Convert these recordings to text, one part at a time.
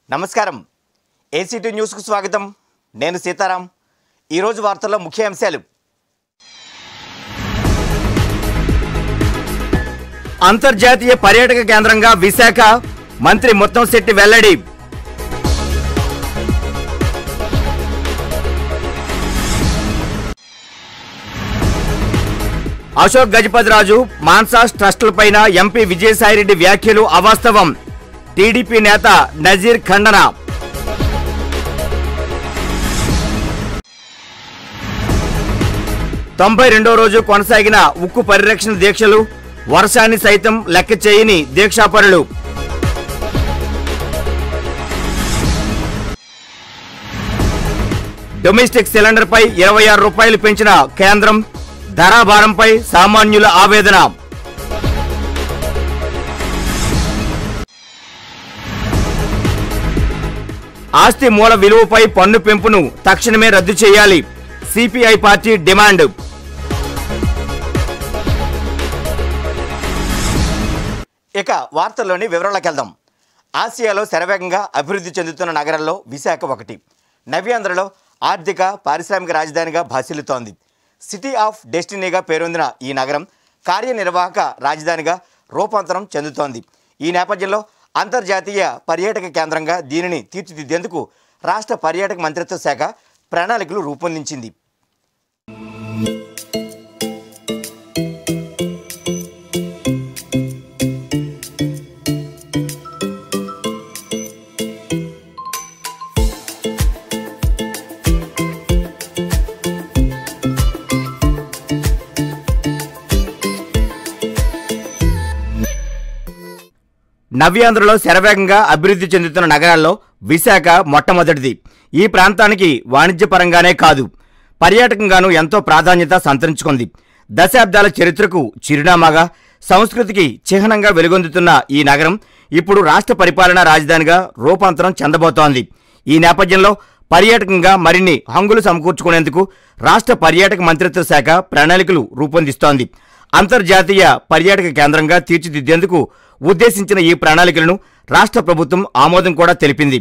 నమస్కారం ఏసీటీ న్యూస్కు స్వాగతం నేను సీతారాం ఈరోజు వార్తల్లో ముఖ్య అంశాలు అంతర్జాతీయ పర్యాటక కేంద్రంగా విశాఖ మంత్రి ముత్తంశెట్టి వెల్లడి అశోక్ గజపతిరాజు మాన్సాస్ ట్రస్టులపైన ఎంపీ విజయసాయిరెడ్డి వ్యాఖ్యలు అవాస్తవం టీడీపీ నేత నజీర్ ఖండన తొంభై రెండో రోజు కొనసాగిన ఉక్కు పరిరక్షణ దీక్షలు వర్షాన్ని సైతం లెక్క చేయని దీక్షాపరులు డొమెస్టిక్ సిలిండర్ పై ఇరవై ఆరు రూపాయలు పెంచిన కేంద్రం ధరాభారంపై సామాన్యుల ఆవేదన ఆస్తి మూల విలువపై పన్ను పెంపును తక్షణమే రద్దు చేయాలి సిపిఐ పార్టీ డిమాండ్ ఇక వార్తల్లోని వివరాలకు వెళ్దాం ఆసియాలో శరవేగంగా అభివృద్ధి చెందుతున్న నగరంలో విశాఖ ఒకటి నవ్యాంధ్రలో ఆర్థిక పారిశ్రామిక రాజధానిగా భాసిల్లుతోంది సిటీ ఆఫ్ డెస్టినీగా పేరొందిన ఈ నగరం కార్యనిర్వాహక రాజధానిగా రూపాంతరం చెందుతోంది ఈ నేపథ్యంలో అంతర్జాతీయ పర్యాటక కేంద్రంగా దీనిని తీర్చిదిద్దేందుకు రాష్ట్ర పర్యాటక మంత్రిత్వ శాఖ ప్రణాళికలు రూపొందించింది నవ్యాంధ్రలో శరవేగంగా అభివృద్ధి చెందుతున్న నగరాల్లో విశాఖ మొట్టమొదటిది ఈ ప్రాంతానికి వాణిజ్యపరంగానే కాదు పర్యాటకంగానూ ఎంతో ప్రాధాన్యత సంతరించుకుంది దశాబ్దాల చరిత్రకు చిరునామాగా సంస్కృతికి చిహ్నంగా వెలుగొందుతున్న ఈ నగరం ఇప్పుడు రాష్ట్ర పరిపాలనా రాజధానిగా రూపాంతరం చెందబోతోంది ఈ నేపథ్యంలో పర్యాటకంగా మరిన్ని హంగులు సమకూర్చుకునేందుకు రాష్ట్ర పర్యాటక మంత్రిత్వ శాఖ ప్రణాళికలు రూపొందిస్తోంది అంతర్జాతీయ పర్యాటక కేంద్రంగా తీర్చిదిద్దేందుకు ఉద్దేశించిన ఈ ప్రణాళికలను రాష్ట్ర ప్రభుత్వం ఆమోదం కూడా తెలిపింది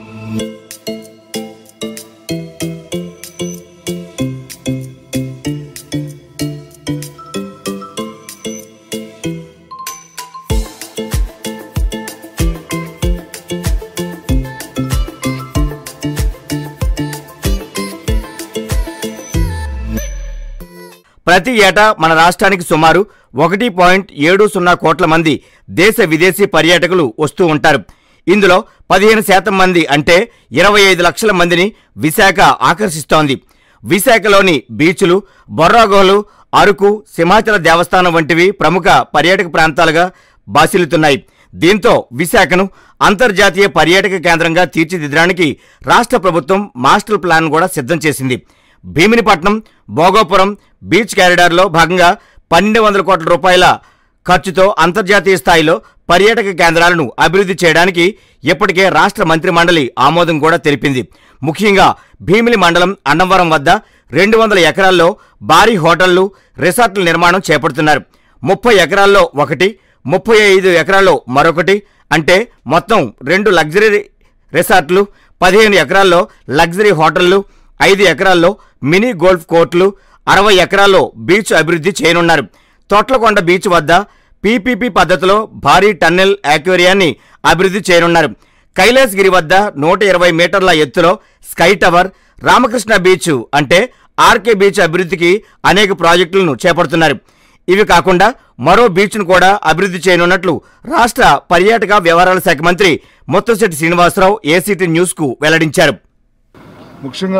ప్రతి ఏటా మన రాష్ట్రానికి సుమారు ఒకటి పాయింట్ ఏడు సున్నా కోట్ల మంది దేశ విదేశీ పర్యాటకులు వస్తూ ఉంటారు ఇందులో పదిహేను శాతం మంది అంటే ఇరవై ఐదు లక్షల మందిని విశాఖ ఆకర్షిస్తోంది విశాఖలోని బీచ్లు బొర్రాగోలు అరకు సింహాచల దేవస్థానం వంటివి ప్రముఖ పర్యాటక ప్రాంతాలుగా బాసిల్లుతున్నాయి దీంతో విశాఖను అంతర్జాతీయ పర్యాటక కేంద్రంగా తీర్చిదిద్దడానికి రాష్ట్ర ప్రభుత్వం మాస్టర్ ప్లాన్ కూడా సిద్ధం చేసింది భీమినిపట్నం భోగోపురం బీచ్ కారిడార్లో భాగంగా పన్నెండు వందల కోట్ల రూపాయల ఖర్చుతో అంతర్జాతీయ స్థాయిలో పర్యాటక కేంద్రాలను అభివృద్ధి చేయడానికి ఇప్పటికే రాష్ట్ర మంత్రి మండలి ఆమోదం కూడా తెలిపింది ముఖ్యంగా భీమిలి మండలం అన్నవరం వద్ద రెండు వందల ఎకరాల్లో భారీ హోటళ్లు రిసార్టుల నిర్మాణం చేపడుతున్నారు ముప్పై ఎకరాల్లో ఒకటి ముప్పై ఐదు ఎకరాల్లో మరొకటి అంటే మొత్తం రెండు లగ్జరీ రిసార్ట్లు పదిహేను ఎకరాల్లో లగ్జరీ హోటళ్లు ఐదు ఎకరాల్లో మినీ గోల్ఫ్ కోర్టులు అరవై ఎకరాల్లో బీచ్ అభివృద్ధి చేయనున్నారు తొట్లకొండ బీచ్ వద్ద పీపీపీ పద్ధతిలో భారీ టన్నెల్ యాక్వేరియాన్ని అభివృద్ధి చేయనున్నారు కైలాసగిరి వద్ద నూట ఇరవై మీటర్ల ఎత్తులో స్కై టవర్ రామకృష్ణ బీచ్ అంటే ఆర్కే బీచ్ అభివృద్ధికి అనేక ప్రాజెక్టులను చేపడుతున్నారు ఇవి కాకుండా మరో బీచ్ను కూడా అభివృద్ధి చేయనున్నట్లు రాష్ట్ర పర్యాటక వ్యవహారాల శాఖ మంత్రి ముత్తంశెట్టి శ్రీనివాసరావు ఏసీటీ న్యూస్కు వెల్లడించారు ముఖ్యంగా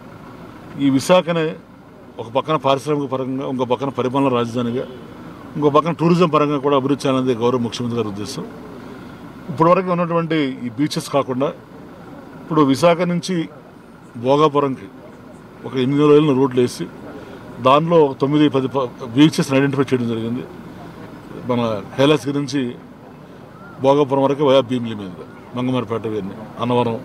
ఈ విశాఖని ఒక పక్కన పారిశ్రామిక పరంగా ఇంకో పక్కన పరిపాలన రాజధానిగా ఇంకో పక్కన టూరిజం పరంగా కూడా అభివృద్ధి చేయాలనేది గౌరవ ముఖ్యమంత్రి గారి ఉద్దేశం ఇప్పటివరకు ఉన్నటువంటి ఈ బీచెస్ కాకుండా ఇప్పుడు విశాఖ నుంచి భోగాపురంకి ఒక ఎనిమిది రోజుల రోడ్లు వేసి దానిలో ఒక తొమ్మిది పది బీచెస్ని ఐడెంటిఫై చేయడం జరిగింది మన కైలాసగిరి నుంచి భోగాపురం వరకు వయా భీమిలి మీద మంగమారిపేట ఇవన్నీ అన్నవరం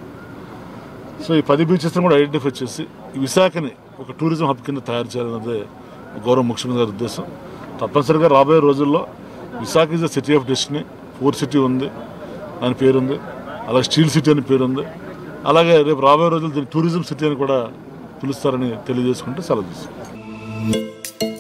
సో ఈ పది బీచెస్ని కూడా ఐడెంటిఫై చేసి ఈ విశాఖని ఒక టూరిజం హబ్ కింద తయారు చేయాలన్నదే గౌరవ ముఖ్యమంత్రి గారి ఉద్దేశం తప్పనిసరిగా రాబోయే రోజుల్లో Visakha is the city of destiny for city ఉంది దాని పేరుంది అలాగే స్టీల్ సిటీ అని పేరు ఉంది అలాగే రేపు రాబోయే రోజులు దీన్ని టూరిజం సిటీ అని కూడా పిలుస్తారని తెలియజేసుకుంటే సెలవు తీసుకుంటాం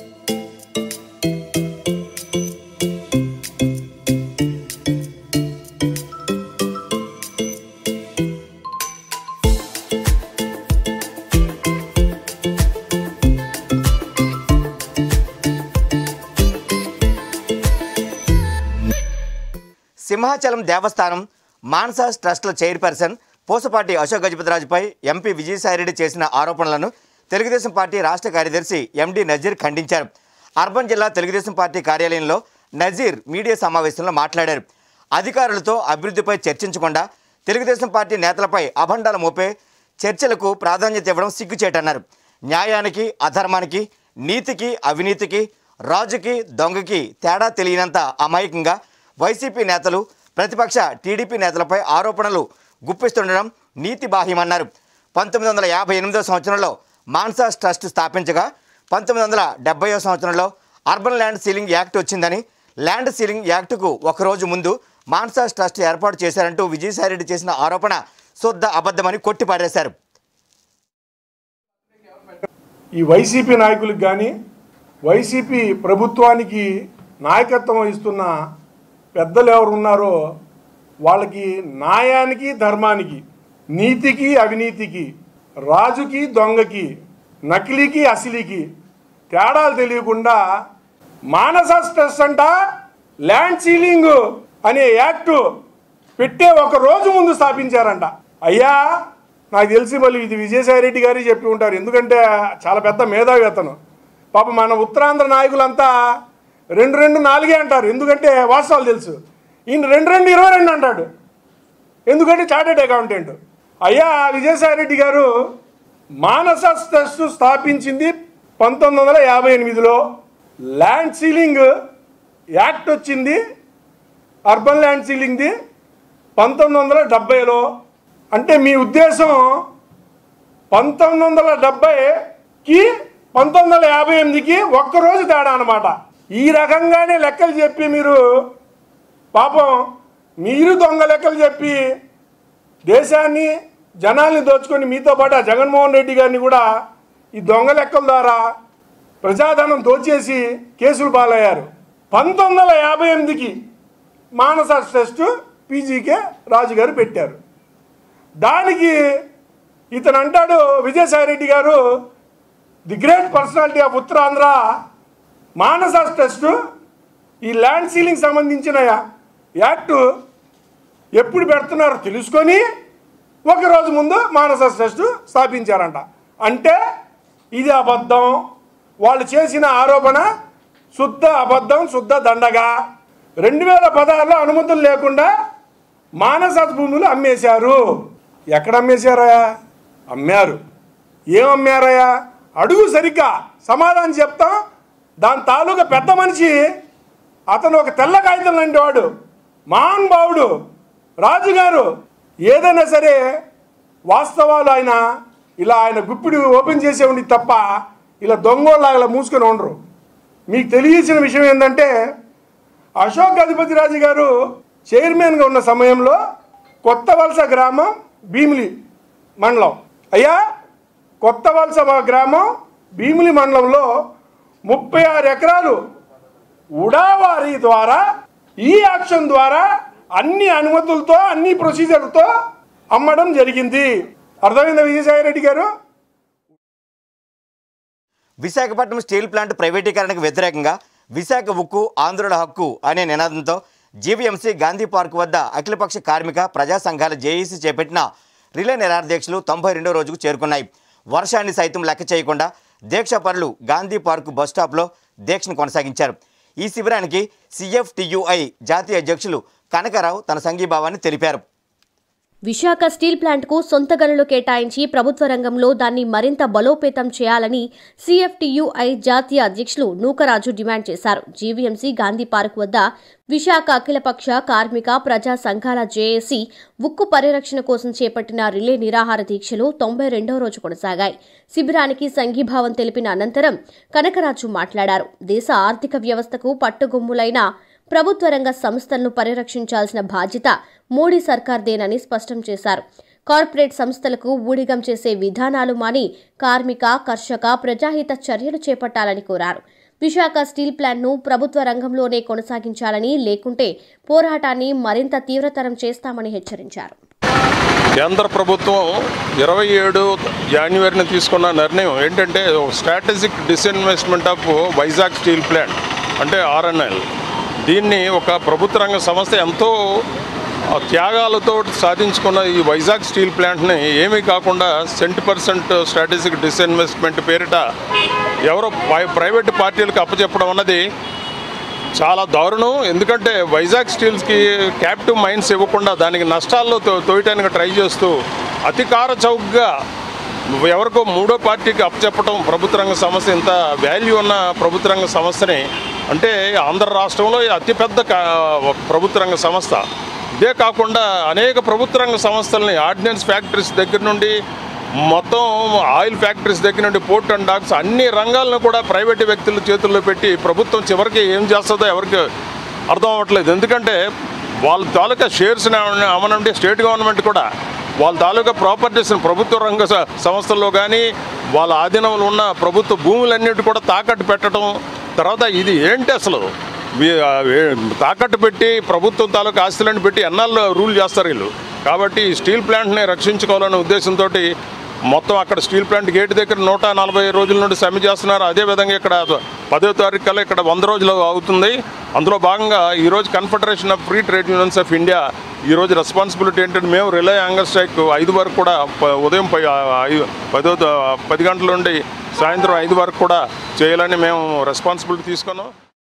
సింహాచలం దేవస్థానం మాన్సాస్ ట్రస్ట్ల చైర్పర్సన్ పూసపాటి అశోక్ గజపతిరాజుపై ఎంపీ విజయసాయిరెడ్డి చేసిన ఆరోపణలను తెలుగుదేశం పార్టీ రాష్ట్ర కార్యదర్శి ఎండి నజీర్ ఖండించారు అర్బన్ జిల్లా తెలుగుదేశం పార్టీ కార్యాలయంలో నజీర్ మీడియా సమావేశంలో మాట్లాడారు అధికారులతో అభివృద్ధిపై చర్చించకుండా తెలుగుదేశం పార్టీ నేతలపై అభండాలు మోపే చర్చలకు ప్రాధాన్యత ఇవ్వడం సిగ్గుచేటన్నారు న్యాయానికి అధర్మానికి నీతికి అవినీతికి రాజుకి దొంగకి తేడా తెలియనంత అమాయకంగా వైసీపీ నేతలు ప్రతిపక్ష టీడీపీ నేతలపై ఆరోపణలు గుప్పిస్తుండడం నీతి బాహ్యమన్నారు పంతొమ్మిది వందల యాభై ఎనిమిదో సంవత్సరంలో మాన్సాస్ ట్రస్ట్ స్థాపించగా పంతొమ్మిది వందల డెబ్బైవ సంవత్సరంలో అర్బన్ ల్యాండ్ సీలింగ్ యాక్ట్ వచ్చిందని ల్యాండ్ సీలింగ్ యాక్టుకు ఒకరోజు ముందు మాన్సాస్ ట్రస్ట్ ఏర్పాటు చేశారంటూ విజయసాయిరెడ్డి చేసిన ఆరోపణ శుద్ధ అబద్ధమని కొట్టిపారేశారు ఈ వైసీపీ నాయకులకు కానీ వైసీపీ ప్రభుత్వానికి నాయకత్వం వహిస్తున్న పెద్దలు ఎవరు ఉన్నారో వాళ్ళకి న్యాయానికి ధర్మానికి నీతికి అవినీతికి రాజుకి దొంగకి నకిలీకి అసిలీకి తేడాలు తెలియకుండా మానస స్ట్రెస్ అంట ల్యాండ్ సీలింగ్ అనే యాక్టు పెట్టే ఒక రోజు ముందు స్థాపించారంట అయ్యా నాకు తెలిసి మళ్ళీ ఇది విజయసాయి రెడ్డి గారు చెప్పి ఉంటారు ఎందుకంటే చాలా పెద్ద మేధావి అతను పాప మన ఉత్తరాంధ్ర నాయకులంతా రెండు రెండు నాలుగే అంటారు ఎందుకంటే వాస్తవాలు తెలుసు ఈయన రెండు రెండు ఇరవై రెండు అంటాడు ఎందుకంటే చార్టెడ్ అకౌంటెంట్ అయ్యా విజయసాయి రెడ్డి గారు మానస ట్రస్ట్ స్థాపించింది పంతొమ్మిది వందల యాభై ఎనిమిదిలో ల్యాండ్ సీలింగ్ యాక్ట్ వచ్చింది అర్బన్ ల్యాండ్ సీలింగ్ది పంతొమ్మిది వందల డెబ్బైలో అంటే మీ ఉద్దేశం పంతొమ్మిది వందల డెబ్బైకి పంతొమ్మిది వందల యాభై ఎనిమిదికి ఒక్కరోజు తేడా అనమాట ఈ రకంగానే లెక్కలు చెప్పి మీరు పాపం మీరు దొంగ లెక్కలు చెప్పి దేశాన్ని జనాల్ని దోచుకొని మీతో పాటు ఆ జగన్మోహన్ రెడ్డి గారిని కూడా ఈ దొంగ లెక్కల ద్వారా ప్రజాధనం దోచేసి కేసులు పాలయ్యారు పంతొమ్మిది వందల యాభై ఎనిమిదికి మానస ట్రస్ట్ పీజీకే రాజు గారు పెట్టారు దానికి ఇతను అంటాడు విజయసాయి రెడ్డి గారు the great personality of Uttarandhra MANSAS trust ఈ ల్యాండ్ సీలింగ్ సంబంధించిన యాక్టు ఎప్పుడు పెడుతున్నారో తెలుసుకొని ఒక రోజు ముందు మానస ట్రస్ట్ స్థాపించారంట అంటే ఇది అబద్ధం వాళ్ళు చేసిన ఆరోపణ శుద్ధ అబద్ధం శుద్ధ దండగా రెండు వేల పదహారులో అనుమతులు లేకుండా మానస భూములు అమ్మేశారు ఎక్కడ అమ్మేశారా అమ్మారు ఏం అమ్మారయ్యా అడుగు సరిగ్గా సమాధానం చెప్తాం దాని తాలూకా పెద్ద మనిషి అతను ఒక తెల్ల కాగితం లాంటి వాడు మహానుభావుడు రాజుగారు ఏదైనా సరే వాస్తవాలు ఆయన ఇలా ఆయన గుప్పిడి ఓపెన్ చేసే ఉండి తప్ప ఇలా దొంగోళ్ళ ఇలా మూసుకొని ఉండరు మీకు తెలియచిన విషయం ఏంటంటే అశోక్ గజపతిరాజు గారు చైర్మన్గా ఉన్న సమయంలో కొత్త వలస గ్రామం భీమిలి మండలం అయ్యా కొత్త వలస గ్రామం భీమిలి మండలంలో ముప్పై ఆరు ఎకరాలు ఉడావారి ద్వారా ఈ యాక్షన్ ద్వారా అన్ని అనుమతులతో అన్ని ప్రొసీజర్తో అమ్మడం జరిగింది అర్థమైందా విజయసాయి రెడ్డి గారు విశాఖపట్నం స్టీల్ ప్లాంట్ ప్రైవేటీకరణకు వ్యతిరేకంగా విశాఖ ఉక్కు ఆంధ్రుల హక్కు అనే నినాదంతో జీవీఎంసీ గాంధీ పార్క్ వద్ద అఖిలపక్ష కార్మిక ప్రజా సంఘాల జేఏసీ చేపట్టిన రిలే నిరాధ్యక్షులు తొంభై రెండో రోజుకు చేరుకున్నాయి వర్షాన్ని సైతం లెక్క చేయకుండా దీక్షాపరులు గాంధీ పార్క్ బస్టాప్లో దీక్షను కొనసాగించారు ఈ శిబిరానికి సిఎఫ్టియుఐ జాతీయ అధ్యక్షులు కనకరావు తన సంఘీభావాన్ని తెలిపారు విశాఖ స్టీల్ ప్లాంట్కు సొంత గనులు కేటాయించి ప్రభుత్వ రంగంలో దాన్ని మరింత బలోపేతం చేయాలని సిఎఫ్టియుఐ జాతీయ అధ్యక్షులు నూకరాజు డిమాండ్ చేశారు జీవీఎంసీ గాంధీ పార్క్ వద్ద విశాఖ అఖిలపక్ష కార్మిక ప్రజా సంఘాల జేఏసీ ఉక్కు పరిరక్షణ కోసం చేపట్టిన రిలే నిరాహార దీక్షలు తొంభై రెండో రోజు కొనసాగాయి శిబిరానికి సంఘీభావం తెలిపిన అనంతరం కనకరాజు మాట్లాడారు దేశ ఆర్థిక వ్యవస్థకు పట్టుగొమ్ములైన ప్రభుత్వ రంగ సంస్థలను పరిరక్షించాల్సిన బాధ్యత మోడీ సర్కార్దేనని స్పష్టం చేశారు కార్పొరేట్ సంస్థలకు ఊడిగం చేసే విధానాలు మాని కార్మిక కర్షక ప్రజాహిత చర్యలు చేపట్టాలని కోరారు విశాఖ స్టీల్ ప్లాంట్ను ప్రభుత్వ రంగంలోనే కొనసాగించాలని లేకుంటే పోరాటాన్ని మరింత తీవ్రతరం చేస్తామని హెచ్చరించారు కేంద్ర ప్రభుత్వం ఇరవై ఏడు జాన్యువరిని తీసుకున్న నిర్ణయం ఏంటంటే strategic disinvestment of Vizag steel plant అంటే ఆర్ఎన్ఎల్ దీన్ని ఒక ప్రభుత్వ రంగ సంస్థ ఎంతో ఆ, త్యాగాలతో సాధించుకున్న ఈ వైజాగ్ స్టీల్ ప్లాంట్ని ఏమీ కాకుండా సెంట్ పర్సెంట్ స్ట్రాటజిక్ డిస్ఇన్వెస్ట్మెంట్ పేరిట ఎవరో ప్రై- ప్రైవేట్ పార్టీలకు అప్పచెప్పడం అన్నది చాలా దారుణం ఎందుకంటే వైజాగ్ స్టీల్స్కి క్యాప్టివ్ మైన్స్ ఇవ్వకుండా దానికి నష్టాల్లో తో- తోయటానికి ట్రై చేస్తూ అతికార చౌకగా ఎవరికో మూడో పార్టీకి అప్పచెప్పటం ప్రభుత్వ రంగ సంస్థ ఇంత వాల్యూ ఉన్న ప్రభుత్వ రంగ సంస్థని అంటే ఆంధ్ర రాష్ట్రంలో ఇది అతిపెద్ద కా- ప్రభుత్వ రంగ సంస్థ ఇదే కాకుండా అనేక ప్రభుత్వ రంగ సంస్థల్ని ఆర్డినెన్స్ ఫ్యాక్టరీస్ దగ్గర నుండి మొత్తం ఆయిల్ ఫ్యాక్టరీస్ దగ్గర నుండి పోర్ట్ అండ్ డాక్స్ అన్ని రంగాలను కూడా ప్రైవేట్ వ్యక్తుల చేతుల్లో పెట్టి ప్రభుత్వం చివరికి ఏం చేస్తుందో ఎవరికి అర్థం అవ్వట్లేదు ఎందుకంటే వాళ్ళ తాలూకా షేర్స్ని అమనండి స్టేట్ గవర్నమెంట్ కూడా వాళ్ళ తాలూకా ప్రాపర్టీస్ని ప్రభుత్వ రంగ స- సంస్థల్లో కానీ వాళ్ళ ఆధీనంలో ఉన్న ప్రభుత్వ భూములన్నిటి కూడా తాకట్టు పెట్టడం తర్వాత ఇది ఏంటి అసలు వీ- ఆ, ఏ- తాకట్టు పెట్టి ప్రభుత్వం తాలూకా ఆస్తులను పెట్టి ఎన్నాళ్ళు రూల్ చేస్తారు వీళ్ళు కాబట్టి ఈ స్టీల్ ప్లాంట్ని రక్షించుకోవాలనే ఉద్దేశంతో మొత్తం అక్కడ స్టీల్ ప్లాంట్ గేట్ దగ్గర నూట నలభై రోజుల నుండి సమ్మె చేస్తున్నారు అదేవిధంగా ఇక్కడ పదో తారీఖు కల్లా ఇక్కడ వంద రోజులు అవుతుంది అందులో భాగంగా ఈరోజు confederation of free trade unions of India ఈరోజు రెస్పాన్సిబిలిటీ ఏంటంటే మేము రిలే యాంగర్ స్ట్రైక్ ఐదు వరకు కూడా ప- ఉదయం ప- ఐ- పదో త- పది గంటల నుండి సాయంత్రం ఐదు వరకు కూడా చేయాలని మేము రెస్పాన్సిబిలిటీ తీసుకున్నాం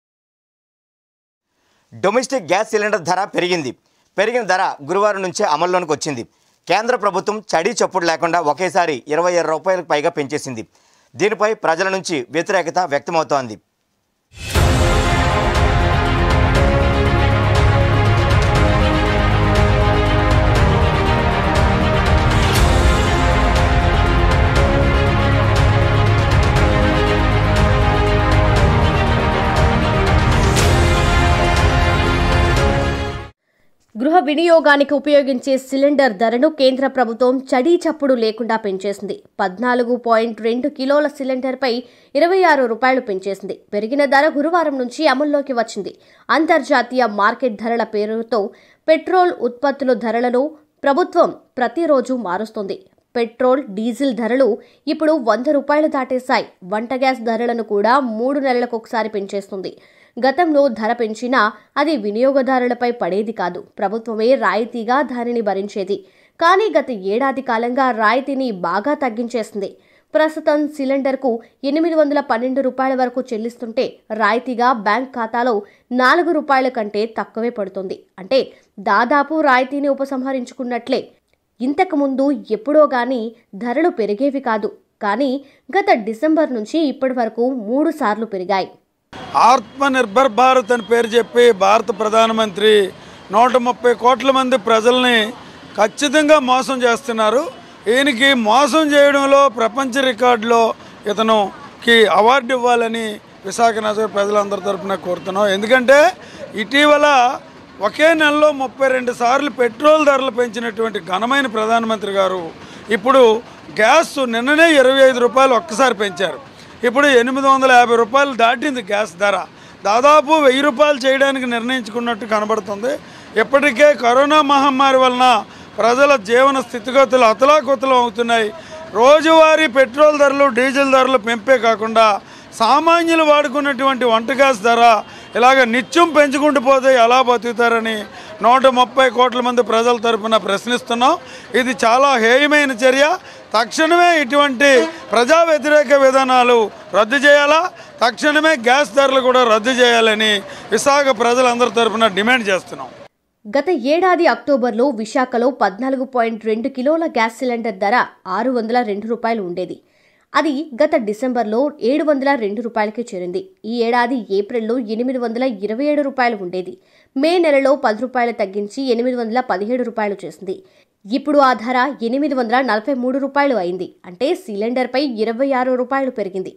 డొమెస్టిక్ గ్యాస్ సిలిండర్ ధర పెరిగింది పెరిగిన ధర గురువారం నుంచే అమల్లోనికి వచ్చింది కేంద్ర ప్రభుత్వం చడీ చప్పుడు లేకుండా ఒకేసారి ఇరవై ఆరు రూపాయలకు పైగా పెంచేసింది దీనిపై ప్రజల నుంచి వ్యతిరేకత వ్యక్తమవుతోంది గృహ వినియోగానికి ఉపయోగించే సిలిండర్ ధరను కేంద్ర ప్రభుత్వం చడీ చప్పుడు లేకుండా పెంచేసింది పద్నాలుగు పాయింట్ రెండు కిలోల సిలిండర్పై ఇరవై ఆరు రూపాయలు పెంచేసింది పెరిగిన ధర గురువారం నుంచి అమల్లోకి వచ్చింది అంతర్జాతీయ మార్కెట్ ధరల పేరుతో పెట్రోల్ ఉత్పత్తుల ధరలను ప్రభుత్వం ప్రతిరోజు మారుస్తుంది పెట్రోల్ డీజిల్ ధరలు ఇప్పుడు వంద రూపాయలు దాటేశాయి వంట గ్యాస్ ధరలను కూడా మూడు నెలలకు ఒకసారి పెంచేస్తుంది గతంలో ధర పెంచినా అది వినియోగదారులపై పడేది కాదు ప్రభుత్వమే రాయితీగా దానిని భరించేది కానీ గత ఏడాది కాలంగా రాయితీని బాగా తగ్గించేసింది ప్రస్తుతం సిలిండర్కు ఎనిమిది వందల పన్నెండు రూపాయల వరకు చెల్లిస్తుంటే రాయితీగా బ్యాంక్ ఖాతాలో నాలుగు రూపాయల కంటే తక్కువే పడుతుంది అంటే దాదాపు రాయితీని ఉపసంహరించుకున్నట్లే ఇంతకు ముందు ఎప్పుడో గాని ధరలు పెరిగేవి కాదు కానీ గత డిసెంబర్ నుంచి ఇప్పటి వరకు మూడు సార్లు పెరిగాయి ఆత్మ నిర్భర్ భారత్ అని పేరు చెప్పి భారత ప్రధానమంత్రి నూట ముప్పై కోట్ల మంది ప్రజల్ని ఖచ్చితంగా మోసం చేస్తున్నారు ఈయనకి మోసం చేయడంలో ప్రపంచ రికార్డులో ఇతనుకి అవార్డు ఇవ్వాలని విశాఖ నగర ప్రజలందరి తరపున కోరుతున్నాం ఎందుకంటే ఇటీవల ఒకే నెలలో ముప్పై రెండు సార్లు పెట్రోల్ ధరలు పెంచినటువంటి ఘనమైన ప్రధానమంత్రి గారు ఇప్పుడు గ్యాస్ నిన్ననే ఇరవై ఐదు రూపాయలు ఒక్కసారి పెంచారు ఇప్పుడు ఎనిమిది వందల యాభై రూపాయలు దాటింది గ్యాస్ ధర దాదాపు వెయ్యి రూపాయలు చేయడానికి నిర్ణయించుకున్నట్టు కనబడుతుంది ఇప్పటికే కరోనా మహమ్మారి వలన ప్రజల జీవన స్థితిగతులు అతలాకుతలం అవుతున్నాయి రోజువారీ పెట్రోల్ ధరలు డీజిల్ ధరలు పెంపే కాకుండా సామాన్యులు వాడుకున్నటువంటి వంట గ్యాస్ ధర ఇలాగ నిత్యం పెంచుకుంటూ పోతే ఎలా బతుకుతారని నూట ముప్పై కోట్ల మంది ప్రజల తరపున ప్రశ్నిస్తున్నాం ఇది చాలా హేయమైన చర్య తక్షణమే ఇటువంటి ప్రజా వ్యతిరేక విధానాలు రద్దు చేయాలా తక్షణమే గ్యాస్ ధరలు కూడా రద్దు చేయాలని విశాఖ ప్రజలందరి తరపున డిమాండ్ చేస్తున్నాం గత ఏడాది అక్టోబర్లో విశాఖలో పద్నాలుగు పాయింట్ రెండు కిలోల గ్యాస్ సిలిండర్ ధర ఆరు వందల రెండు రూపాయలు ఉండేది అది గత డిసెంబర్లో ఏడు వందల రెండు రూపాయలకి చేరింది ఈ ఏడాది ఏప్రిల్లో ఎనిమిది వందల ఇరవై ఏడు రూపాయలు ఉండేది మే నెలలో పది రూపాయలు తగ్గించి ఎనిమిది వందల పదిహేడు రూపాయలు చేసింది ఇప్పుడు ఆ ధర ఎనిమిది వందల నలభై మూడు రూపాయలు అయింది అంటే సిలిండర్పై ఇరవై ఆరు రూపాయలు పెరిగింది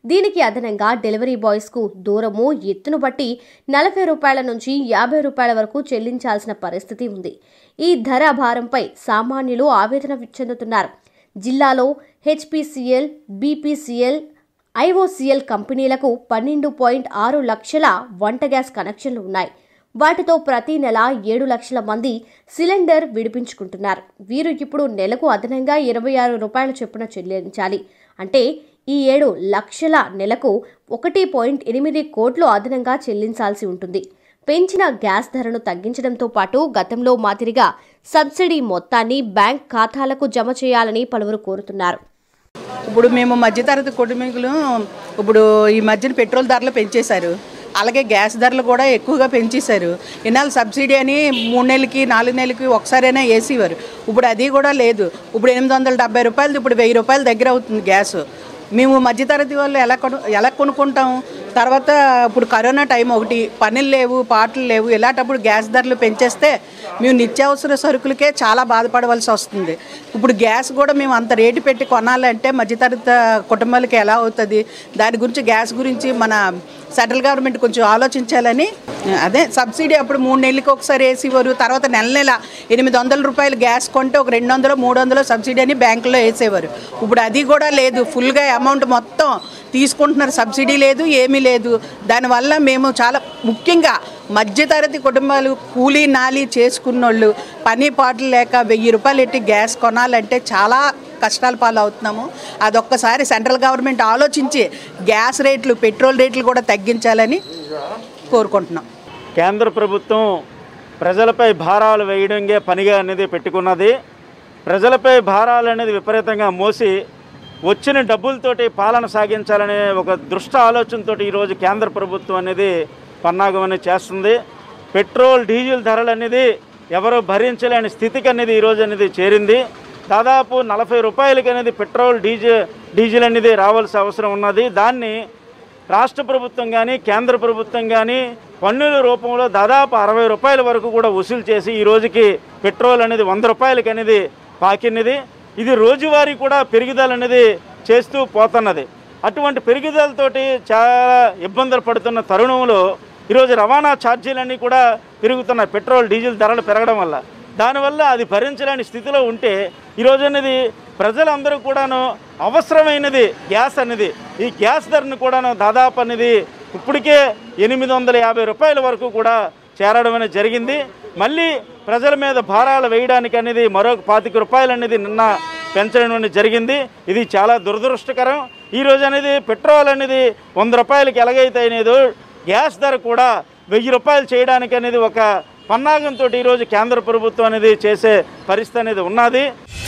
దీనికి అదనంగా డెలివరీ బాయ్స్కు దూరము ఎత్తును బట్టి నలభై రూపాయల నుంచి యాభై రూపాయల వరకు చెల్లించాల్సిన పరిస్థితి ఉంది ఈ ధర భారంపై సామాన్యులు ఆవేదన చెందుతున్నారు జిల్లాలో హెచ్పిసిఎల్ బీపీసీఎల్ ఐఓసీఎల్ కంపెనీలకు పన్నెండు పాయింట్ ఆరు లక్షల వంట గ్యాస్ కనెక్షన్లు ఉన్నాయి వాటితో ప్రతి నెల ఏడు లక్షల మంది సిలిండర్ విడిపించుకుంటున్నారు వీరు ఇప్పుడు నెలకు అదనంగా ఇరవై ఆరు రూపాయల చొప్పున చెల్లించాలి అంటే ఈ ఏడు లక్షల నెలకు ఒకటి పాయింట్ ఎనిమిది కోట్లు అదనంగా చెల్లించాల్సి ఉంటుంది పెంచిన గ్యాస్ ధరను తగ్గించడంతో పాటు గతంలో మాదిరిగా సబ్సిడీ మొత్తాన్ని బ్యాంక్ ఖాతాలకు జమ చేయాలని పలువురు కోరుతున్నారు ఇప్పుడు మేము మధ్యతరగతి కుటుంబీకులు ఇప్పుడు ఈ మధ్యన పెట్రోల్ ధరలు పెంచేశారు అలాగే గ్యాస్ ధరలు కూడా ఎక్కువగా పెంచేశారు ఇన్నాళ్ళు సబ్సిడీ అని మూడు నెలలకి నాలుగు నెలలకి ఒకసారైనా వేసేవారు ఇప్పుడు అది కూడా లేదు ఇప్పుడు ఎనిమిది వందల డెబ్బై రూపాయలు ఇప్పుడు వెయ్యి రూపాయల దగ్గర అవుతుంది గ్యాస్ మేము మధ్యతరగతి వాళ్ళు ఎలా కొను ఎలా కొనుక్కుంటాం తర్వాత ఇప్పుడు కరోనా టైం ఒకటి పనులు లేవు పాటలు లేవు ఇలాంటప్పుడు గ్యాస్ ధరలు పెంచేస్తే మేము నిత్యావసర సరుకులకే చాలా బాధపడవలసి వస్తుంది ఇప్పుడు గ్యాస్ కూడా మేము అంత రేటు పెట్టి కొనాలంటే మధ్యతరగతి కుటుంబాలకి ఎలా అవుతుంది దాని గురించి గ్యాస్ గురించి మన సెంట్రల్ గవర్నమెంట్ కొంచెం ఆలోచించాలని అదే సబ్సిడీ అప్పుడు మూడు నెలలకి ఒకసారి వేసేవారు తర్వాత నెల నెల ఎనిమిది వందల రూపాయలు గ్యాస్ కొంటే ఒక రెండు వందలు మూడు వందలు సబ్సిడీ అని బ్యాంకులో వేసేవారు ఇప్పుడు అది కూడా లేదు ఫుల్గా అమౌంట్ మొత్తం తీసుకుంటున్నారు సబ్సిడీ లేదు ఏమీ లేదు దానివల్ల మేము చాలా ముఖ్యంగా మధ్యతరగతి కుటుంబాలు కూలీ నాలి చేసుకున్నోళ్ళు పని పాటలు లేక వెయ్యి రూపాయలు ఎట్టి గ్యాస్ కొనాలంటే చాలా కష్టాల పాలు అవుతున్నాము అదొక్కసారి సెంట్రల్ గవర్నమెంట్ ఆలోచించి గ్యాస్ రేట్లు పెట్రోల్ రేట్లు కూడా తగ్గించాలని కోరుకుంటున్నాం కేంద్ర ప్రభుత్వం ప్రజలపై భారాలు వేయడంగే పనిగా అనేది పెట్టుకున్నది ప్రజలపై భారాలు అనేది విపరీతంగా మోసి వచ్చిన డబ్బులతోటి పాలన సాగించాలనే ఒక దృష్ట ఆలోచనతో ఈరోజు కేంద్ర ప్రభుత్వం అనేది పన్నాగం అనేది చేస్తుంది పెట్రోల్ డీజిల్ ధరలు అనేది ఎవరు భరించలేని స్థితికి అనేది ఈరోజు అనేది చేరింది దాదాపు నలభై రూపాయలకి అనేది పెట్రోల్ డీజిల్ డీజిల్ అనేది రావాల్సిన అవసరం ఉన్నది దాన్ని రాష్ట్ర ప్రభుత్వం కానీ కేంద్ర ప్రభుత్వం కానీ పన్నుల రూపంలో దాదాపు అరవై రూపాయల వరకు కూడా వసూలు చేసి ఈ రోజుకి పెట్రోల్ అనేది వంద రూపాయలకి అనేది పాకినది ఇది రోజువారీ కూడా పెరుగుదల అనేది చేస్తూ పోతున్నది అటువంటి పెరుగుదలతోటి చాలా ఇబ్బందులు పడుతున్న తరుణంలో ఈరోజు రవాణా ఛార్జీలన్నీ కూడా పెరుగుతున్నాయి పెట్రోల్ డీజిల్ ధరలు పెరగడం వల్ల దానివల్ల అది భరించలేని స్థితిలో ఉంటే ఈరోజు అనేది ప్రజలందరూ కూడాను అవసరమైనది గ్యాస్ అనేది ఈ గ్యాస్ ధరను కూడాను దాదాపు అనేది ఇప్పటికే ఎనిమిది వందల యాభై రూపాయల వరకు కూడా చేరడం అనేది జరిగింది మళ్ళీ ప్రజల మీద భారాలు వేయడానికి అనేది మరొక పాతిక రూపాయలు అనేది నిన్న పెంచడం అనేది జరిగింది ఇది చాలా దురదృష్టకరం ఈరోజు అనేది పెట్రోల్ అనేది వంద రూపాయలకి ఎలాగైతే అనేది గ్యాస్ ధర కూడా వెయ్యి రూపాయలు చేయడానికి అనేది ఒక పన్నాగంతో ఈరోజు కేంద్ర ప్రభుత్వం అనేది చేసే పరిస్థితి అనేది ఉన్నది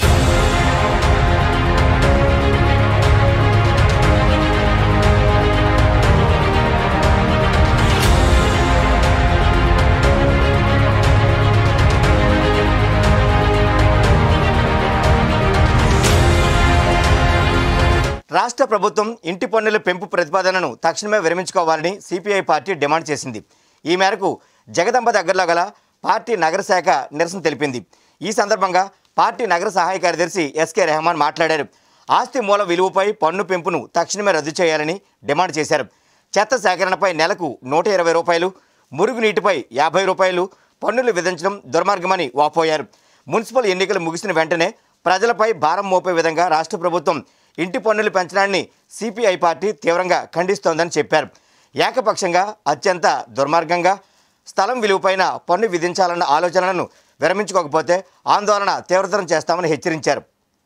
రాష్ట్ర ప్రభుత్వం ఇంటి పన్నుల పెంపు ప్రతిపాదనను తక్షణమే విరమించుకోవాలని సిపిఐ పార్టీ డిమాండ్ చేసింది ఈ మేరకు జగదంబ దగ్గరలో గల పార్టీ నగర శాఖ నిరసన తెలిపింది ఈ సందర్భంగా పార్టీ నగర సహాయ కార్యదర్శి ఎస్కే రెహమాన్ మాట్లాడారు ఆస్తి మూల విలువపై పన్ను పెంపును తక్షణమే రద్దు చేయాలని డిమాండ్ చేశారు చెత్త సేకరణపై నెలకు నూట ఇరవై రూపాయలు మురుగునీటిపై యాభై రూపాయలు పన్నులు విధించడం దుర్మార్గమని వాపోయారు మున్సిపల్ ఎన్నికలు ముగిసిన వెంటనే ప్రజలపై భారం మోపే విధంగా రాష్ట్ర ప్రభుత్వం ఇంటి పన్నులు పెంచడాన్ని సిపిఐ పార్టీ తీవ్రంగా ఖండిస్తోందని చెప్పారు ఏకపక్షంగా అత్యంత దుర్మార్గంగా స్థలం విలువపైన పన్ను విధించాలన్న ఆలోచనలను విరమించుకోకపోతే ఆందోళన తీవ్రతరం చేస్తామని హెచ్చరించారు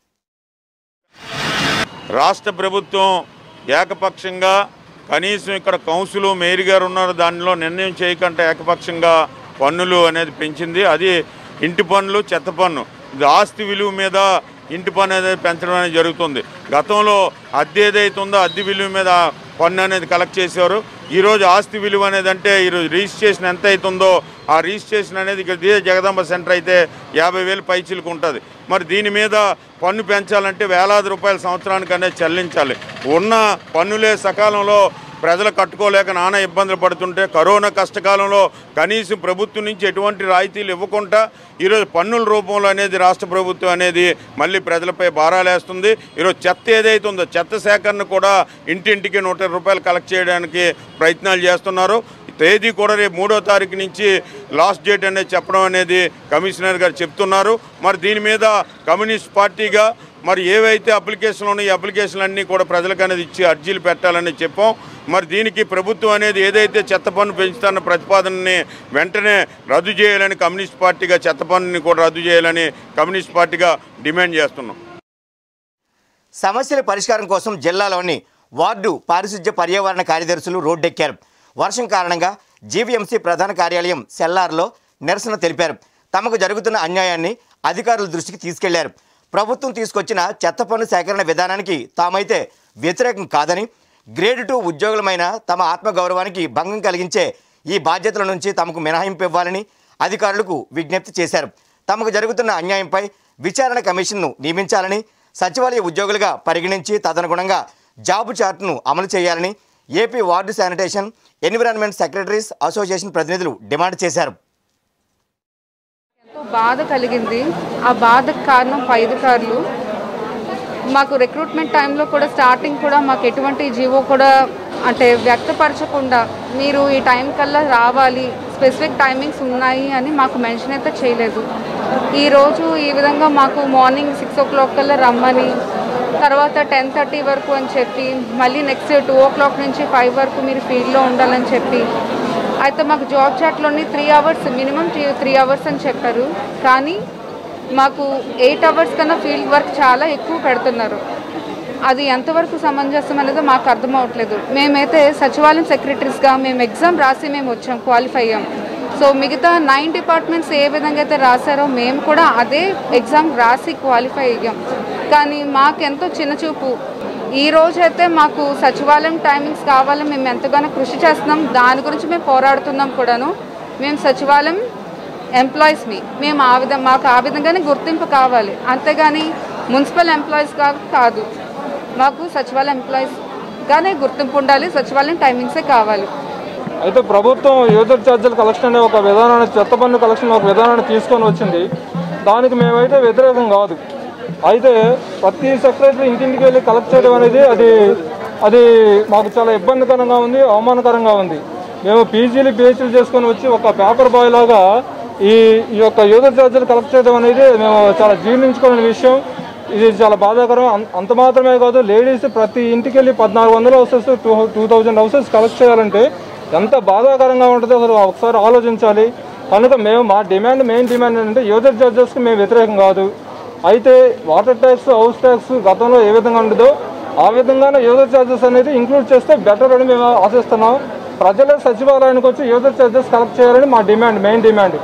రాష్ట్ర ప్రభుత్వం ఏకపక్షంగా కనీసం ఇక్కడ కౌన్సిల్ మేయర్ గారు ఉన్నారు దానిలో నిర్ణయం చేయకుండా ఏకపక్షంగా పన్నులు అనేది పెంచింది అది ఇంటి పన్నులు చెత్త పన్ను ఇది ఆస్తి విలువ మీద ఇంటి పన్ను అనేది పెంచడం అనేది జరుగుతుంది గతంలో అద్దె ఏదైతే ఉందో అద్దె విలువ మీద పన్ను అనేది కలెక్ట్ చేసేవారు ఈరోజు ఆస్తి విలువ అనేది అంటే ఈరోజు రిజిస్ట్రేషన్ ఎంత అవుతుందో ఆ రిజిస్ట్రేషన్ అనేది ఇక్కడ ఇదే జగదాంబ సెంటర్ అయితే యాభై వేలు పైచీలకు ఉంటుంది మరి దీని మీద పన్ను పెంచాలంటే వేలాది రూపాయల సంవత్సరానికి అనేది చెల్లించాలి ఉన్న పన్నులే సకాలంలో ప్రజలు కట్టుకోలేక నానా ఇబ్బందులు పడుతుంటే కరోనా కష్టకాలంలో కనీసం ప్రభుత్వం నుంచి ఎటువంటి రాయితీలు ఇవ్వకుండా ఈరోజు పన్నుల రూపంలో అనేది రాష్ట్ర ప్రభుత్వం అనేది మళ్ళీ ప్రజలపై భారాలేస్తుంది ఈరోజు చెత్త ఏదైతే ఉందో చెత్త సేకరణ కూడా ఇంటింటికి నూట ఇరవై రూపాయలు కలెక్ట్ చేయడానికి ప్రయత్నాలు చేస్తున్నారు తేదీ కూడా రేపు మూడో తారీఖు నుంచి లాస్ట్ డేట్ అనేది చెప్పడం అనేది కమిషనర్ గారు చెప్తున్నారు మరి దీని మీద కమ్యూనిస్ట్ పార్టీగా మరి ఏవైతే అప్లికేషన్లు ఉన్నాయో ఈ అప్లికేషన్లు అన్నీ కూడా ప్రజలకు అనేది ఇచ్చి అర్జీలు పెట్టాలని చెప్పాం మరి దీనికి ప్రభుత్వం అనేది ఏదైతే చెత్త పన్ను పెంచుతున్న ప్రతిపాదనని వెంటనే రద్దు చేయాలని కమ్యూనిస్ట్ పార్టీగా చెత్త పన్నుని కూడా రద్దు చేయాలని కమ్యూనిస్ట్ పార్టీగా డిమాండ్ చేస్తున్నాం సమస్యల పరిష్కారం కోసం జిల్లాలోని వార్డు పారిశుధ్య పర్యావరణ కార్యదర్శులు రోడ్డెక్కారు వర్షం కారణంగా జీవీఎంసీ ప్రధాన కార్యాలయం సెల్లార్లో నిరసన తెలిపారు తమకు జరుగుతున్న అన్యాయాన్ని అధికారుల దృష్టికి తీసుకెళ్లారు ప్రభుత్వం తీసుకొచ్చిన చెత్త పన్ను సేకరణ విధానానికి తామైతే వ్యతిరేకం కాదని గ్రేడ్ టూ ఉద్యోగులమైన తమ ఆత్మగౌరవానికి భంగం కలిగించే ఈ బాధ్యతల నుంచి తమకు మినహాయింపు ఇవ్వాలని అధికారులకు విజ్ఞప్తి చేశారు తమకు జరుగుతున్న అన్యాయంపై విచారణ కమిషన్ను నియమించాలని సచివాలయ ఉద్యోగులుగా పరిగణించి తదనుగుణంగా జాబ్ చార్ట్ను అమలు చేయాలని AP ward sanitation environment secretaries association ప్రతినిధులు డిమాండ్ చేశారు ఎంతో బాధ కలిగింది ఆ బాధకు కారణం పై అధికారులు మాకు రిక్రూట్మెంట్ టైంలో కూడా స్టార్టింగ్ కూడా మాకు ఎటువంటి జీవో కూడా అంటే వ్యక్తపరచకుండా మీరు ఈ టైం కల్లా రావాలి స్పెసిఫిక్ టైమింగ్స్ ఉన్నాయి అని మాకు మెన్షన్ అయితే చేయలేదు ఈరోజు ఈ విధంగా మాకు మార్నింగ్ సిక్స్ ఓ క్లాక్ కల్లా రమ్మని తర్వాత టెన్ థర్టీ వరకు అని చెప్పి మళ్ళీ నెక్స్ట్ టూ ఓ క్లాక్ నుంచి ఫైవ్ వరకు మీరు ఫీల్డ్లో ఉండాలని చెప్పి అయితే మాకు జాబ్ చాట్లోని three hours minimum three hours అని చెప్పారు కానీ మాకు ఎయిట్ అవర్స్ కన్నా ఫీల్డ్ వర్క్ చాలా ఎక్కువ పెడుతున్నారు అది ఎంతవరకు సమంజసం అనేది మాకు అర్థం అవ్వట్లేదు మేమైతే సచివాలయం సెక్రటరీస్గా మేము ఎగ్జామ్ రాసి మేము వచ్చాం క్వాలిఫై అయ్యాం సో మిగతా నైన్ డిపార్ట్మెంట్స్ ఏ విధంగా అయితే రాశారో మేము కూడా అదే ఎగ్జామ్ రాసి క్వాలిఫై అయ్యాం కానీ మాకెంతో చిన్న చూపు ఈ రోజు అయితే మాకు సచివాలయం టైమింగ్స్ కావాలని మేము ఎంతగానో కృషి చేస్తున్నాం దాని గురించి మేము పోరాడుతున్నాం కూడాను మేము సచివాలయం ఎంప్లాయీస్ మీ మేము ఆ విధంగా మాకు ఆ విధంగానే గుర్తింపు కావాలి అంతేగాని మున్సిపల్ ఎంప్లాయీస్ కా కాదు మాకు సచివాలయం ఎంప్లాయీస్గానే గుర్తింపు ఉండాలి సచివాలయం టైమింగ్సే కావాలి అయితే ప్రభుత్వం యూజర్ ఛార్జీల కలెక్షన్ అనే ఒక విధానాన్ని చెత్త పన్ను కలెక్షన్ ఒక విధానాన్ని తీసుకొని వచ్చింది దానికి మేమైతే వ్యతిరేకం కాదు అయితే ప్రతి సెక్రటరీ ఇంటింటికి వెళ్ళి కలెక్ట్ చేయడం అనేది అది అది మాకు చాలా ఇబ్బందికరంగా ఉంది అవమానకరంగా ఉంది మేము పీజీలు పిహెచ్లు చేసుకొని వచ్చి ఒక పేపర్ బాయ్ లాగా ఈ ఈ యొక్క యూజర్ ఛార్జీలు కలెక్ట్ చేయడం అనేది మేము చాలా జీర్ణించుకోలేని విషయం ఇది చాలా బాధాకరం అం- అంత మాత్రమే కాదు లేడీస్ ప్రతి ఇంటికి వెళ్ళి పద్నాలుగు వందల houses two two thousand houses collect చేయాలంటే ఎంత బాధాకరంగా ఉంటుందో అసలు ఒకసారి ఆలోచించాలి కనుక మేము మా డిమాండ్ మెయిన్ డిమాండ్ ఏంటంటే యూజర్ చార్జెస్కి మేము వ్యతిరేకం కాదు అయితే వాటర్ ట్యాక్స్ హౌస్ ట్యాక్స్ గతంలో ఏ విధంగా ఉండదో ఆ విధంగానే యూజర్ ఛార్జెస్ అనేది ఇంక్లూడ్ చేస్తే బెటర్ అని మేము ఆశిస్తున్నాం ప్రజలే సచివాలయానికి వచ్చి యూజర్ ఛార్జెస్ కలెక్ట్ చేయాలని మా డిమాండ్ మెయిన్ డిమాండ్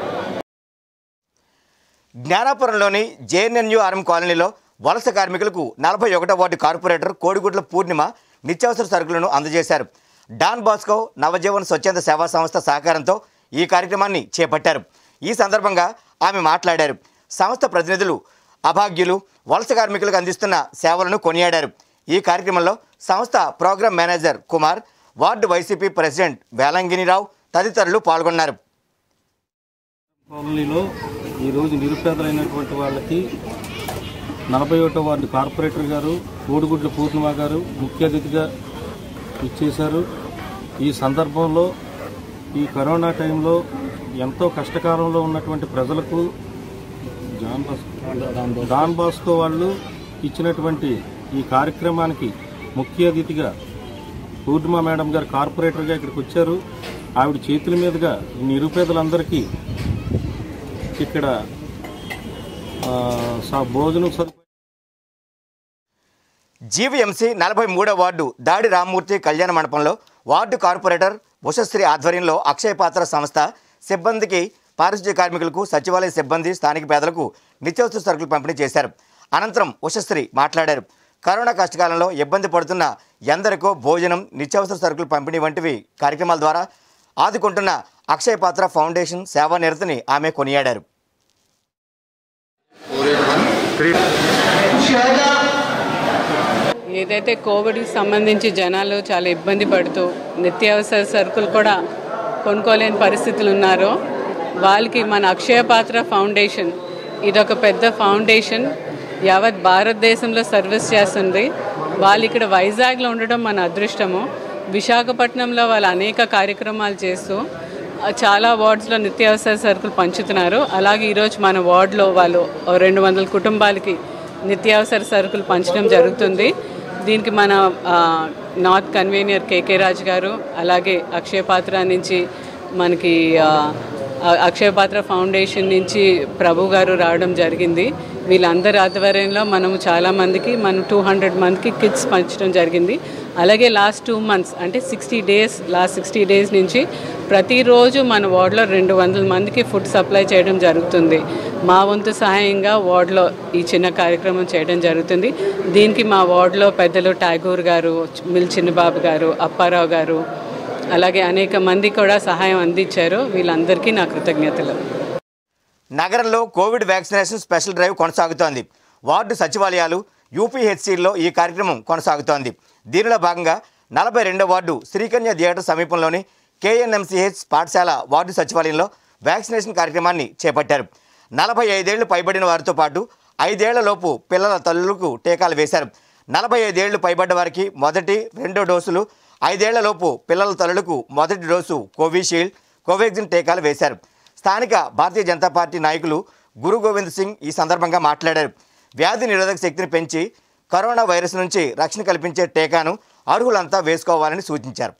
జ్ఞానాపురంలోని జేఎన్ఎన్యూఆర్ఎం కాలనీలో వలస కార్మికులకు నలభై ఒకటో వార్డు కార్పొరేటర్ కోడిగుడ్ల పూర్ణిమ నిత్యావసర సరుకులను అందజేశారు డాన్ బాస్కో నవజీవన్ స్వచ్ఛంద సేవా సంస్థ సహకారంతో ఈ కార్యక్రమాన్ని చేపట్టారు ఈ సందర్భంగా ఆమె మాట్లాడారు సంస్థ ప్రతినిధులు అభాగ్యులు వలస కార్మికులకు అందిస్తున్న సేవలను కొనియాడారు ఈ కార్యక్రమంలో సంస్థ programme manager Kumar ward YCP president Velangini Rao తదితరులు పాల్గొన్నారు కాలనీలో ఈరోజు నిరుపేదలైనటువంటి వాళ్ళకి నలభై ఒకటో వార్డు కార్పొరేటర్ గారు కోడిగుడ్ల పూర్ణిమ గారు ముఖ్య అతిథిగా ఇచ్చేశారు ఈ సందర్భంలో ఈ కరోనా టైంలో ఎంతో కష్టకాలంలో ఉన్నటువంటి ప్రజలకు జాన్ బాస్కో డాన్ బాస్కో వాళ్ళు ఇచ్చినటువంటి ఈ కార్యక్రమానికి ముఖ్య అతిథిగా పూర్ణిమ మేడం గారు కార్పొరేటర్గా ఇక్కడికి వచ్చారు ఆవిడ చేతుల మీదుగా నిరుపేదలందరికీ ఇక్కడ ఆ, స- భోజనం సదుపాయం జీవీఎంసీ నలభై మూడో వార్డు దాడి రామ్మూర్తి కళ్యాణ మండపంలో వార్డు కార్పొరేటర్ ఉషశ్రీ ఆధ్వర్యంలో అక్షయ పాత్ర సంస్థ సిబ్బందికి పారిశుధ్య కార్మికులకు సచివాలయ సిబ్బంది స్థానిక పేదలకు నిత్యావసర సరుకులు పంపిణీ చేశారు అనంతరం ఉషశ్రీ మాట్లాడారు కరోనా కష్టకాలంలో ఇబ్బంది పడుతున్న ఎందరికో భోజనం నిత్యావసర సరుకులు పంపిణీ వంటివి కార్యక్రమాల ద్వారా ఆదుకుంటున్న అక్షయ పాత్ర ఫౌండేషన్ సేవా నిరతిని ఆమె కొనియాడారు ఏదైతే కోవిడ్కి సంబంధించి జనాలు చాలా ఇబ్బంది పడుతూ నిత్యావసర సరుకులు కూడా కొనుక్కోలేని పరిస్థితులు ఉన్నారో వాళ్ళకి మన అక్షయ పాత్ర ఫౌండేషన్ ఇదొక పెద్ద ఫౌండేషన్ యావత్ భారతదేశంలో సర్వీస్ చేస్తుంది వాళ్ళు ఇక్కడ వైజాగ్లో ఉండడం మన అదృష్టము విశాఖపట్నంలో వాళ్ళు అనేక కార్యక్రమాలు చేస్తూ ఆ, చాలా వార్డ్స్లో నిత్యావసర సరుకులు పంచుతున్నారు అలాగే ఈరోజు మన వార్డులో వాళ్ళు ఓ రెండు వందల కుటుంబాలకి నిత్యావసర సరుకులు పంచడం జరుగుతుంది దీనికి మన ఆ, నార్త్ కన్వీనియర్ కేకే రాజు గారు అలాగే అక్షయ పాత్ర నుంచి మనకి ఆ, ఆ, అక్షయ పాత్ర ఫౌండేషన్ నుంచి ప్రభు గారు రావడం జరిగింది వీళ్ళందరి ఆధ్వర్యంలో మనము చాలా మందికి మనం టూ హండ్రెడ్ మందికి కిట్స్ పంచడం జరిగింది అలాగే లాస్ట్ టూ మంత్స్ అంటే sixty days last sixty days నుంచి ప్రతిరోజు మన వార్డులో రెండు వందల మందికి ఫుడ్ సప్లై చేయడం జరుగుతుంది మా వంతు సహాయంగా వార్డులో ఈ చిన్న కార్యక్రమం చేయడం జరుగుతుంది దీనికి మా వార్డులో పెద్దలు ఠాగూర్ గారు మిల్ చిన్నబాబు గారు అప్పారావు గారు అలాగే అనేక మంది కూడా సహాయం అందించారు వీళ్ళందరికీ నా కృతజ్ఞతలు నగరంలో కోవిడ్ వ్యాక్సినేషన్ స్పెషల్ డ్రైవ్ కొనసాగుతోంది వార్డు సచివాలయాలు యూపీహెచ్సిలో ఈ కార్యక్రమం కొనసాగుతోంది దీనిలో భాగంగా నలభై రెండో వార్డు శ్రీకన్య థియేటర్ సమీపంలోని కేఎన్ఎంసీహెచ్ పాఠశాల వార్డు సచివాలయంలో వ్యాక్సినేషన్ కార్యక్రమాన్ని చేపట్టారు నలభై ఐదేళ్లు పైబడిన వారితో పాటు ఐదేళ్లలోపు పిల్లల తల్లులకు టీకాలు వేశారు నలభై ఐదేళ్లు పైబడ్డ వారికి మొదటి రెండో డోసులు ఐదేళ్లలోపు పిల్లల తల్లులకు మొదటి డోసు కోవిషీల్డ్ కోవాక్సిన్ టీకాలు వేశారు స్థానిక భారతీయ జనతా పార్టీ నాయకులు గురు గోవింద్ సింగ్ ఈ సందర్భంగా మాట్లాడారు వ్యాధి నిరోధక శక్తిని పెంచి కరోనా వైరస్ నుంచి రక్షణ కల్పించే టీకాను అర్హులంతా వేసుకోవాలని సూచించారు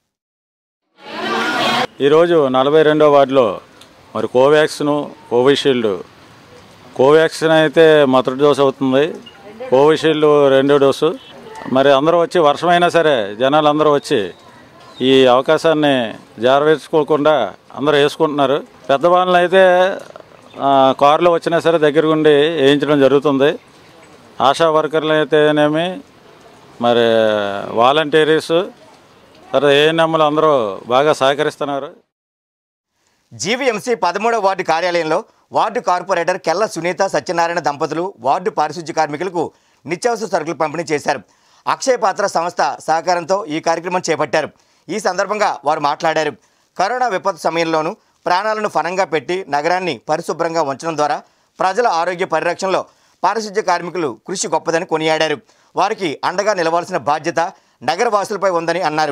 ఈరోజు నలభై రెండో వార్డులో మరి కోవాక్సిన్ కోవిషీల్డ్ కోవాక్సిన్ అయితే మొదటి డోసు అవుతుంది కోవిషీల్డ్ రెండో డోసు మరి అందరూ వచ్చి వర్షమైనా సరే జనాలు అందరూ వచ్చి ఈ అవకాశాన్ని జారవేసుకోకుండా అందరూ వేసుకుంటున్నారు పెద్దవాళ్ళని అయితే ఆ, కారులో వచ్చినా సరే దగ్గరగుండి వేయించడం జరుగుతుంది ఆశా వర్కర్లు అయితేనేమి మరి వాలంటీర్స్ తర్వాత ఏఎన్ఎంలు అందరూ బాగా సహకరిస్తున్నారు జీవీఎంసీ పదమూడవ వార్డు కార్యాలయంలో వార్డు కార్పొరేటర్ కెల్ల సునీత సత్యనారాయణ దంపతులు వార్డు పారిశుధ్య కార్మికులకు నిత్యావసర సరుకులు పంపిణీ చేశారు అక్షయ పాత్ర సంస్థ సహకారంతో ఈ కార్యక్రమం చేపట్టారు ఈ సందర్భంగా వారు మాట్లాడారు కరోనా విపత్తు సమయంలోనూ ప్రాణాలను ఫనంగా పెట్టి నగరాన్ని పరిశుభ్రంగా ఉంచడం ద్వారా ప్రజల ఆరోగ్య పరిరక్షణలో పారిశుధ్య కార్మికులు కృషి గొప్పదని కొనియాడారు వారికి అండగా నిలవాల్సిన బాధ్యత నగరవాసులపై ఉందని అన్నారు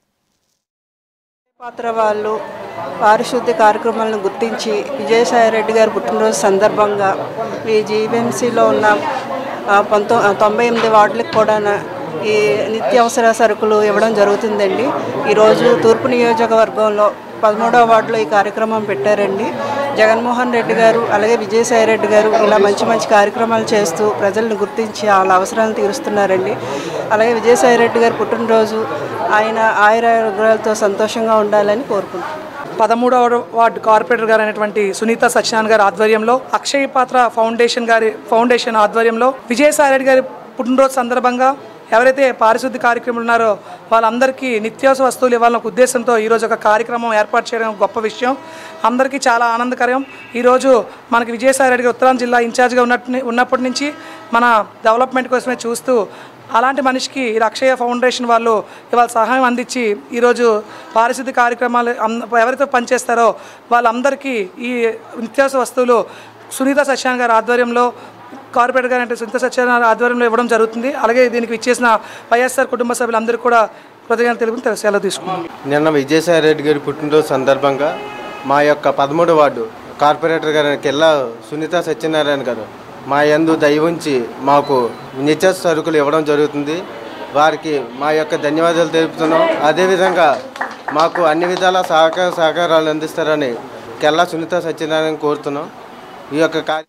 పాత్ర వాళ్ళు పారిశుద్ధ్య కార్యక్రమాలను గుర్తించి విజయసాయిరెడ్డి గారి పుట్టినరోజు సందర్భంగా ఈ జీవీఎంసీలో ఉన్న ఆ, పంతొ ఆ, తొంభై ఎనిమిది వార్డులకు కూడా ఈ నిత్యావసర సరుకులు ఇవ్వడం జరుగుతుందండి ఈరోజు తూర్పు నియోజకవర్గంలో పదమూడవ వార్డులో ఈ కార్యక్రమం పెట్టారండి జగన్మోహన్ రెడ్డి గారు అలాగే విజయసాయి రెడ్డి గారు ఇలా మంచి మంచి కార్యక్రమాలు చేస్తూ ప్రజలను గుర్తించి వాళ్ళ అవసరాలను తీరుస్తున్నారండి అలాగే విజయసాయి రెడ్డి గారి పుట్టినరోజు ఆయన ఆయురారోగ్యాలతో సంతోషంగా ఉండాలని కోరుకుంటున్నాను పదమూడవ వార్డు కార్పొరేటర్ గారు అయినటువంటి సునీత సత్యనారాయణ గారి ఆధ్వర్యంలో అక్షయ పాత్ర ఫౌండేషన్ గారి ఫౌండేషన్ ఆధ్వర్యంలో విజయసాయి రెడ్డి గారి పుట్టినరోజు సందర్భంగా ఎవరైతే పారిశుద్ధ్య కార్యక్రమాలు ఉన్నారో వాళ్ళందరికీ నిత్యావసర వస్తువులు ఇవ్వాలన్న ఒక ఉద్దేశంతో ఈరోజు ఒక కార్యక్రమం ఏర్పాటు చేయడం గొప్ప విషయం అందరికీ చాలా ఆనందకరం ఈరోజు మనకి విజయసాయి రెడ్డి గారు ఉత్తరాంధ్ర జిల్లా ఇన్ఛార్జ్గా ఉన్నట్టు ఉన్నప్పటి నుంచి మన డెవలప్మెంట్ కోసమే చూస్తూ అలాంటి మనిషికి ఈ అక్షయ ఫౌండేషన్ వాళ్ళు ఇవాళ సహాయం అందించి ఈరోజు పారిశుద్ధ్య కార్యక్రమాలు అం- ఎవరైతే పనిచేస్తారో వాళ్ళందరికీ ఈ నిత్యావసర వస్తువులు సునీత సత్యాన్ గారి ఆధ్వర్యంలో కార్పొరేటర్ గారు అంటే సునీత సత్యాన్ గారి ఆధ్వర్యంలో ఇవ్వడం జరుగుతుంది అలాగే దీనికి ఇచ్చేసిన వైఎస్ఆర్ కుటుంబ సభ్యులందరూ కూడా కృతజ్ఞతలు తెలుపుతూ సెలవు తీసుకున్నాం నిన్న విజయసాయి రెడ్డి గారి పుట్టినరోజు సందర్భంగా మా యొక్క పదమూడు వార్డు కార్పొరేటర్ గారు కెల్లా సునీత సత్యనారాయణ గారు మా యందు దయ ఉంచి మాకు నిత్య సరుకులు ఇవ్వడం జరుగుతుంది వారికి మా యొక్క ధన్యవాదాలు తెలుపుతున్నాం అదేవిధంగా మాకు అన్ని విధాల సహకార సహకారాలు అందిస్తారని కెల్లా సునీత సత్యనారాయణ కోరుతున్నాం ఈ యొక్క కార్య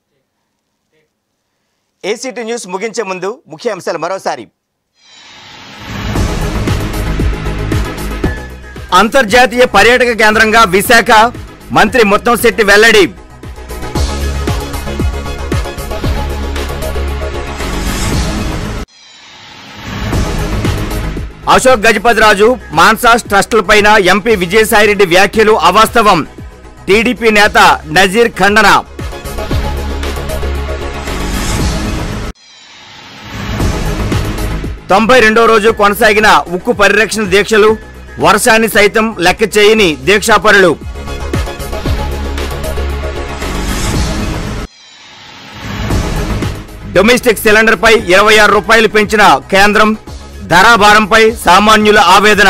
ఏసీటీ న్యూస్ ముగించే ముందు ముఖ్య అంశాలు మరోసారి అంతర్జాతీయ పర్యాటక కేంద్రంగా విశాఖ మంత్రి ముత్తంశెట్టి వెల్లడి అశోక్ గజపతిరాజు మాన్సాస్ ట్రస్టులపైన ఎంపీ విజయసాయిరెడ్డి వ్యాఖ్యలు అవాస్తవం టీడీపీ నేత నజీర్ ఖండన తొంభై రెండో రోజు కొనసాగిన ఉక్కు పరిరక్షణ దీక్షలు వర్షాన్ని సైతం లెక్క చేయని దీక్షాపరులు డొమెస్టిక్ సిలిండర్ పై ఇరవై ఆరు రూపాయలు పెంచిన కేంద్రం ధరాభారంపై సామాన్యుల ఆవేదన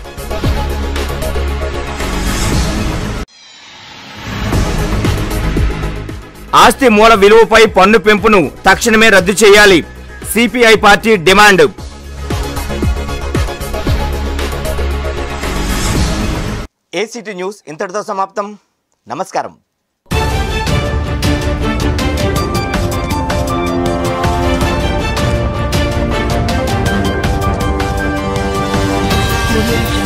ఆస్తి మూల విలువపై పన్ను పెంపును తక్షణమే రద్దు చేయాలి CPI party demand ACT news ఇంతటితో సమాప్తం నమస్కారం Thank you.